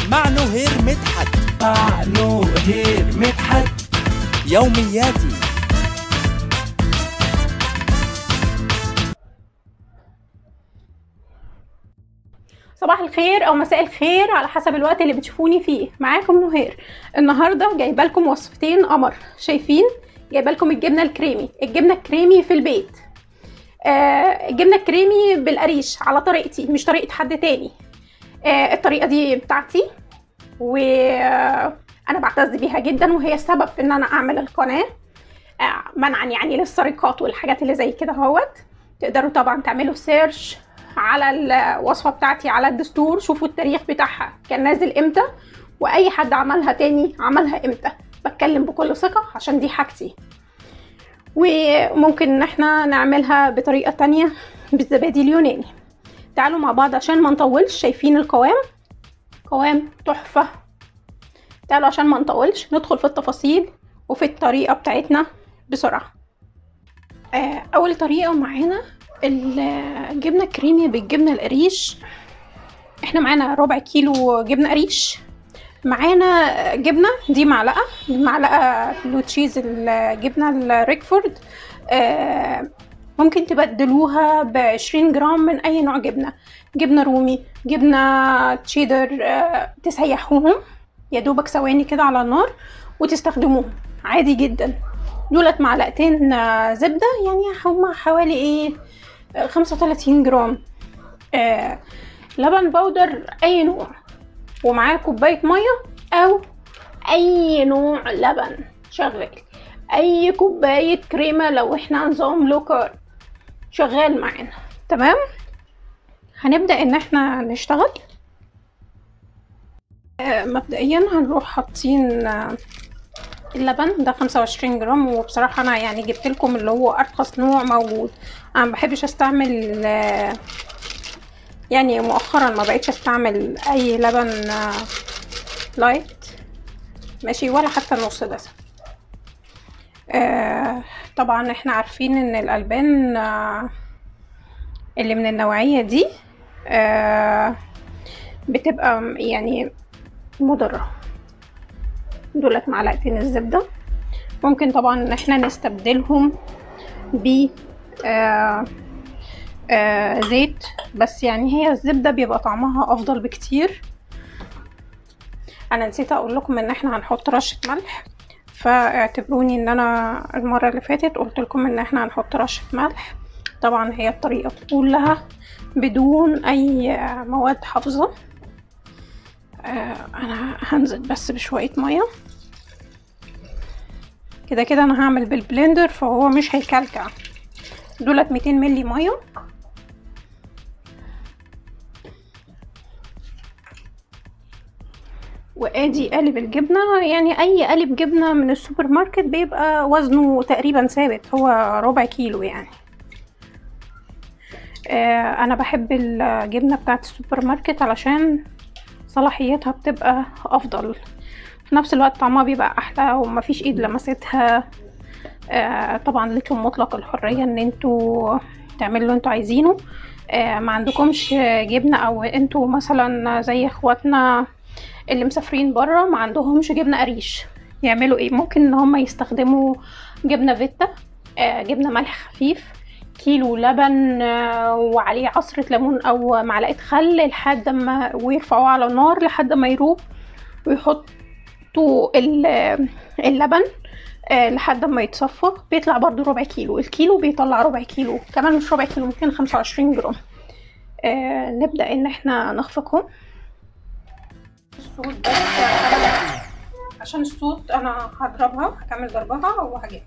مع نهير مدحت مع نهير مدحت يومياتي صباح الخير او مساء الخير على حسب الوقت اللي بتشوفوني فيه معاكم نهير النهارده جايبه لكم وصفتين قمر شايفين جايبه لكم الجبنه الكريمي الجبنه الكريمي في البيت آه الجبنه الكريمي بالقريش على طريقتي مش طريقه حد تاني آه الطريقه دي بتاعتي وانا بعتز بيها جدا وهي السبب في ان انا اعمل القناه آه منعا يعني للسرقات والحاجات اللي زي كده اهوت تقدروا طبعا تعملوا سيرش على الوصفة بتاعتي على الدستور شوفوا التاريخ بتاعها كان نازل امتى واي حد عملها تاني عملها امتى بتكلم بكل ثقة عشان دي حاجتي وممكن ان احنا نعملها بطريقة تانية بالزبادي اليوناني تعالوا مع بعض عشان ما نطولش شايفين القوام قوام تحفة تعالوا عشان ما نطولش ندخل في التفاصيل وفي الطريقة بتاعتنا بسرعة آه، اول طريقة معانا الجبنه الكريمي بالجبنه القريش احنا معانا ربع كيلو جبنه قريش معانا جبنه دي معلقه معلقه بلو تشيز الجبنه الريكفورد آه، ممكن تبدلوها بعشرين جرام من اي نوع جبنه جبنه رومي جبنه تشيدر آه، تسيحوهم يا دوبك ثواني كده على النار وتستخدموهم عادي جدا دولت معلقتين زبده يعني هما حوالي ايه خمسة وتلاتين جرام آه لبن بودر اي نوع ومعاه كوباية مية او اي نوع لبن شغال اي كوباية كريمة لو احنا نظام لو كارب شغال معانا تمام هنبدأ ان احنا نشتغل آه مبدئيا هنروح حاطين آه اللبن ده خمسة وعشرين جرام وبصراحة أنا يعني جبت لكم اللي هو أرخص نوع موجود أنا مبحبش أستعمل يعني مؤخرا ما بقيتش أستعمل أي لبن لايت ماشي ولا حتى نص دسم آه طبعا احنا عارفين ان الألبان آه اللي من النوعية دي آه بتبقى يعني مضره دولت معلقتين الزبدة ممكن طبعا ان احنا نستبدلهم ب آه آه زيت بس يعني هي الزبدة بيبقى طعمها افضل بكتير انا نسيت اقول لكم ان احنا هنحط رشة ملح فاعتبروني ان انا المرة اللي فاتت قلت لكم ان احنا هنحط رشة ملح طبعا هي الطريقة كلها بدون اي مواد حافظة آه انا هنزل بس بشوية مية كده كده انا هعمل بالبلندر فهو مش هيكلكع دولت ميتين ملي مية وادي قالب الجبنة يعني اي قالب جبنة من السوبر ماركت بيبقى وزنه تقريبا ثابت هو ربع كيلو يعني آه انا بحب الجبنة بتاعت السوبر ماركت علشان صلاحيتها بتبقى افضل في نفس الوقت طعمها بيبقى احلى ومفيش ايد لمستها آه طبعا لكم مطلق الحريه ان انتوا تعملوا اللي انتوا عايزينه آه ما عندكمش جبنه او انتوا مثلا زي اخواتنا اللي مسافرين بره ما عندهمش جبنه قريش يعملوا ايه ممكن ان هم يستخدموا جبنه فيتا آه جبنه ملح خفيف كيلو لبن وعليه عصرة ليمون او معلقة خل لحد ما ويرفعوه على النار لحد ما يروب ويحطوا اللبن لحد ما يتصفى بيطلع برضو ربع كيلو الكيلو بيطلع ربع كيلو كمان مش ربع كيلو ممكن خمسة وعشرين جرام نبدأ ان احنا نخفقهم الصوت بس عشان الصوت انا هضربها هكمل ضربها وهجيبها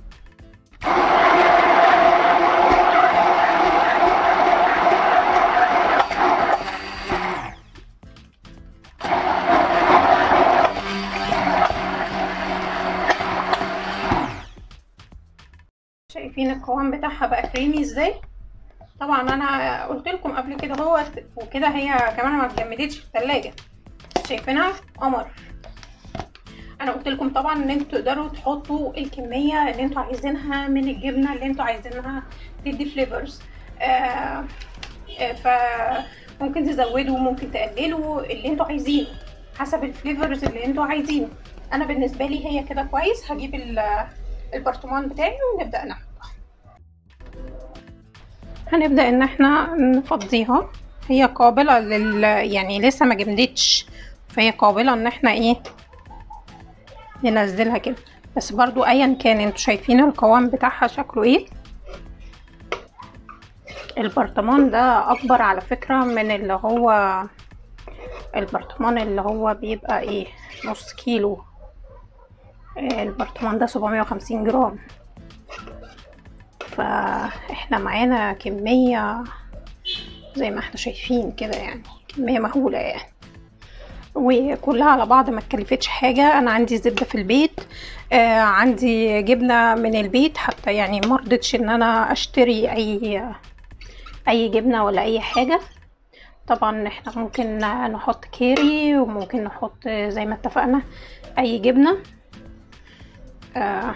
شايفين القوام بتاعها بقى كريمي ازاي طبعا انا قلت لكم قبل كده هو وكده هي كمان ما اتجمدتش في التلاجة شايفينها قمر انا قلت لكم طبعا ان انتوا تقدروا تحطوا الكميه اللي انتوا عايزينها من الجبنه اللي انتوا عايزينها تدي فليفرز آه آه فممكن تزودوا ممكن تقللوا اللي انتوا عايزينه حسب الفليفرز اللي انتوا عايزينه انا بالنسبه لي هي كده كويس هجيب ال- البرطمان بتاعي ونبدا نحطها هنبدا ان احنا نفضيها هي قابله لل يعني لسه ما جمدتش فهي قابله ان احنا ايه ننزلها كده بس برضو ايا كان انتوا شايفين القوام بتاعها شكله ايه البرطمان ده اكبر على فكرة من اللي هو البرطمان اللي هو بيبقى ايه نص كيلو آه، البرطمان ده 750 جرام فاحنا معانا كمية زي ما احنا شايفين كده يعني كمية مهولة يعني وكلها على بعض ما تكلفتش حاجة انا عندي زبدة في البيت آه عندي جبنة من البيت حتى يعني مرضتش ان انا اشتري اي اي جبنة ولا اي حاجة طبعا احنا ممكن نحط كيري وممكن نحط زي ما اتفقنا اي جبنة آه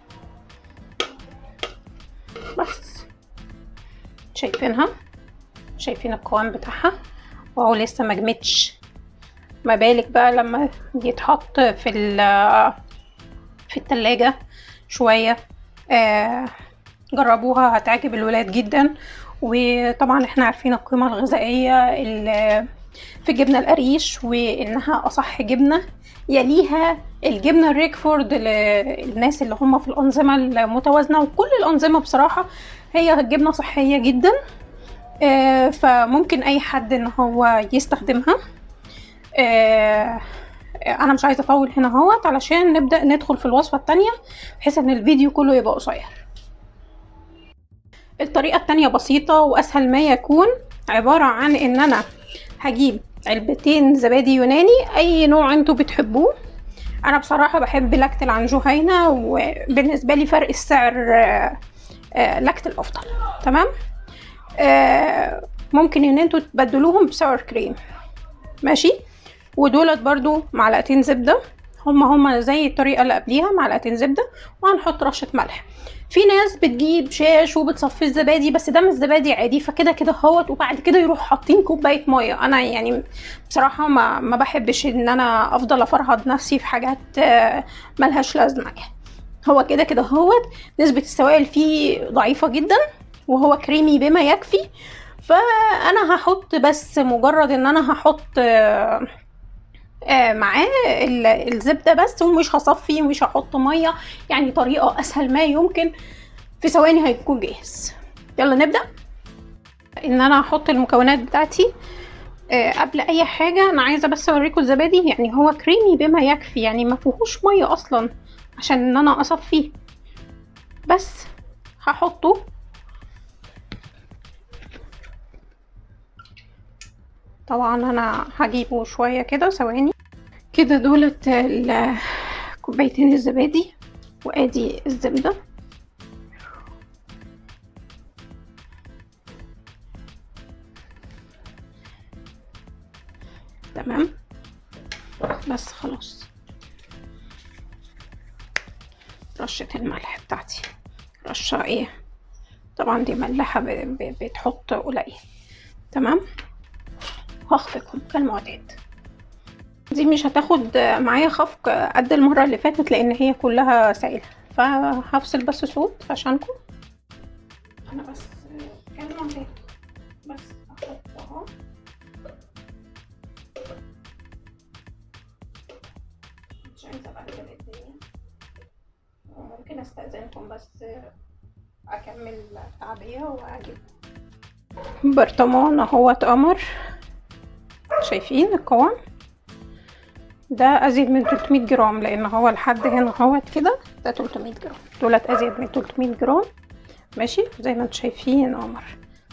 بس شايفينها شايفين القوام بتاعها وهو لسه ما جمدش ما بالك بقى لما يتحط في ال- في التلاجة شوية آه جربوها هتعجب الولاد جدا وطبعا احنا عارفين القيمة الغذائية ال- في الجبنة القريش وانها اصح جبنة يليها الجبنة الريكفورد للناس اللي هم في الأنظمة المتوازنة وكل الأنظمة بصراحة هي جبنة صحية جدا آه، فممكن أي حد إن هو يستخدمها آه، أنا مش عايزة أطول هنا اهوت علشان نبدأ ندخل في الوصفة التانية بحيث إن الفيديو كله يبقى قصير الطريقة التانية بسيطة وأسهل ما يكون عبارة عن إن أنا هجيب علبتين زبادي يوناني أي نوع انتوا بتحبوه أنا بصراحة بحب لاكت العنجهينة وبالنسبة لي فرق السعر آه، آه، لاكت الأفضل تمام آه، ممكن إن انتوا تبدلوهم بسعر كريم ماشي ودولت برضو معلقتين زبدة هما هما زي الطريقة اللي قبليها معلقتين زبدة وهنحط رشة ملح في ناس بتجيب شاش وبتصفي الزبادي بس ده مش زبادي عادي فكده كده اهوت وبعد كده يروح حاطين كوبايه ميه انا يعني بصراحه ما ما بحبش ان انا افضل افرهد نفسي في حاجات آه، ملهاش لازمه يعني هو كده كده اهوت نسبه السوائل فيه ضعيفه جدا وهو كريمي بما يكفي فانا هحط بس مجرد ان انا هحط آه، آه، معاه ال- الزبده بس ومش هصفي ومش هحط ميه يعني طريقه اسهل ما يمكن في ثواني هيكون جاهز يلا نبدا ان انا هحط المكونات بتاعتي آه، قبل اي حاجه انا عايزه بس اوريكم الزبادي يعني هو كريمي بما يكفي يعني ما فيهوش ميه اصلا عشان ان انا اصفيه بس هحطه طبعا انا هجيبه شويه كده ثواني كده دولت ال- كوبايتين الزبادي وادي الزبده تمام بس خلاص رشة الملح بتاعتي رشة ايه طبعا دي ملحة ب- ب- بتحط قليل تمام هخفقهم كالمعتاد دي مش هتاخد معايا خفق قد المرة اللي فاتت لان هي كلها سائلة فهفصل بس صوت عشانكم انا بس كالمعتاد بس احطها مش عايزة ابهدل الدنيا ممكن استأذنكم بس اكمل تعبية واجيب برطمان اهوت قمر شايفين القوام ده ازيد من 300 جرام لان هو لحد هنا اهوت كده ده 300 جرام دولت ازيد من 300 جرام ماشي زي ما انتم شايفين قمر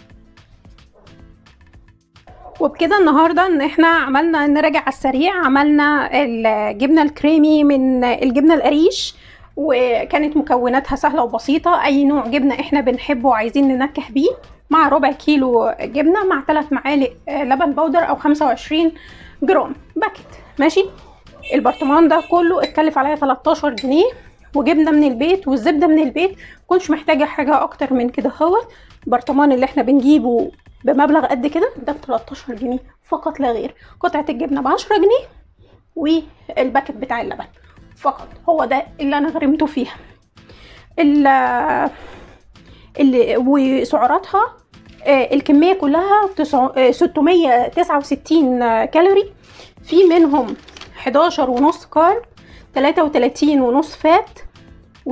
وبكده النهارده ان احنا عملنا نراجع على السريع عملنا الجبنه الكريمي من الجبنه القريش وكانت مكوناتها سهله وبسيطه اي نوع جبنه احنا بنحبه وعايزين ننكه بيه مع ربع كيلو جبنه مع 3 معالق لبن بودر او 25 جرام باكت ماشي البرطمان ده كله اتكلف عليا 13 جنيه وجبنه من البيت والزبده من البيت كنتش محتاجه حاجه اكتر من كده هو البرطمان اللي احنا بنجيبه بمبلغ قد كده ده ب 13 جنيه فقط لا غير قطعه الجبنه ب 10 جنيه والباكت بتاع اللبن فقط هو ده اللي انا غرمته فيها ال- اللي وسعراتها آه، الكميه كلها تسع- آه، 669 كالوري في منهم 11 ونص كارب 33 ونص فات و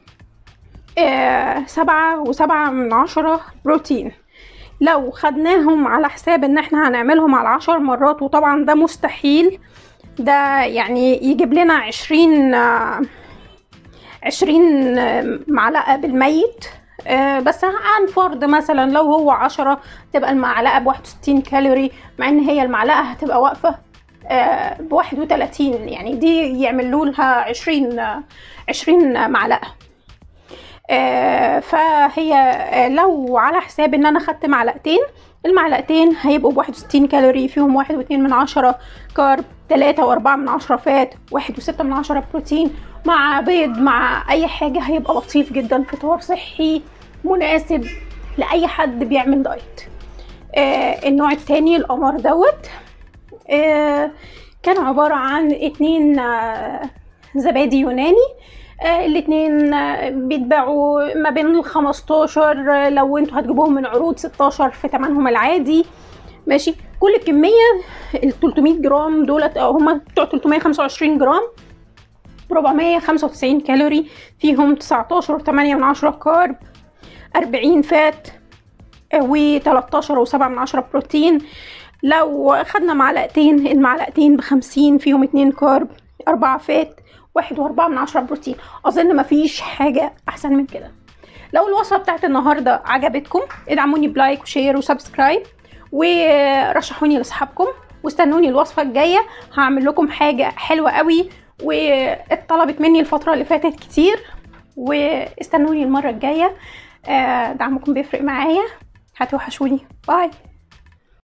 آه، سبعة وسبعة من عشرة بروتين لو خدناهم على حساب ان احنا هنعملهم على عشر مرات وطبعا ده مستحيل ده يعني يجيب لنا عشرين آه، عشرين آه، معلقة بالميت آه، بس عن فرض مثلا لو هو عشرة تبقى المعلقة بواحد وستين كالوري مع ان هي المعلقة هتبقى واقفة بواحد وتلاتين يعني دي يعملوا لها عشرين آه، عشرين معلقة آه، فهي آه، لو على حساب ان انا خدت معلقتين المعلقتين هيبقوا بواحد وستين كالوري فيهم واحد واتنين من عشرة كارب تلاتة واربعة من عشرة فات واحد وستة من عشرة بروتين مع بيض مع اي حاجة هيبقى لطيف جدا فطار صحي مناسب لاي حد بيعمل دايت آه النوع التاني القمر دوت آه كان عبارة عن اتنين آه زبادي يوناني آه الاتنين آه بيتباعوا ما بين ال 15 آه، لو انتوا هتجيبوهم من عروض 16 في تمنهم العادي ماشي كل الكمية ال 300 جرام دولت آه، هما بتوع 325 جرام 495 كالوري فيهم 19 و8 من عشرة كارب 40 فات و 13 و7 من عشرة بروتين لو خدنا معلقتين المعلقتين بخمسين فيهم اتنين كارب أربعة فات واحد وأربعة من عشرة بروتين أظن مفيش حاجة أحسن من كده لو الوصفة بتاعت النهاردة عجبتكم ادعموني بلايك وشير وسبسكرايب ورشحوني لأصحابكم واستنوني الوصفة الجاية هعمل لكم حاجة حلوة قوي واتطلبت مني الفترة اللي فاتت كتير واستنوني المرة الجاية آه، دعمكم بيفرق معايا هتوحشوني باي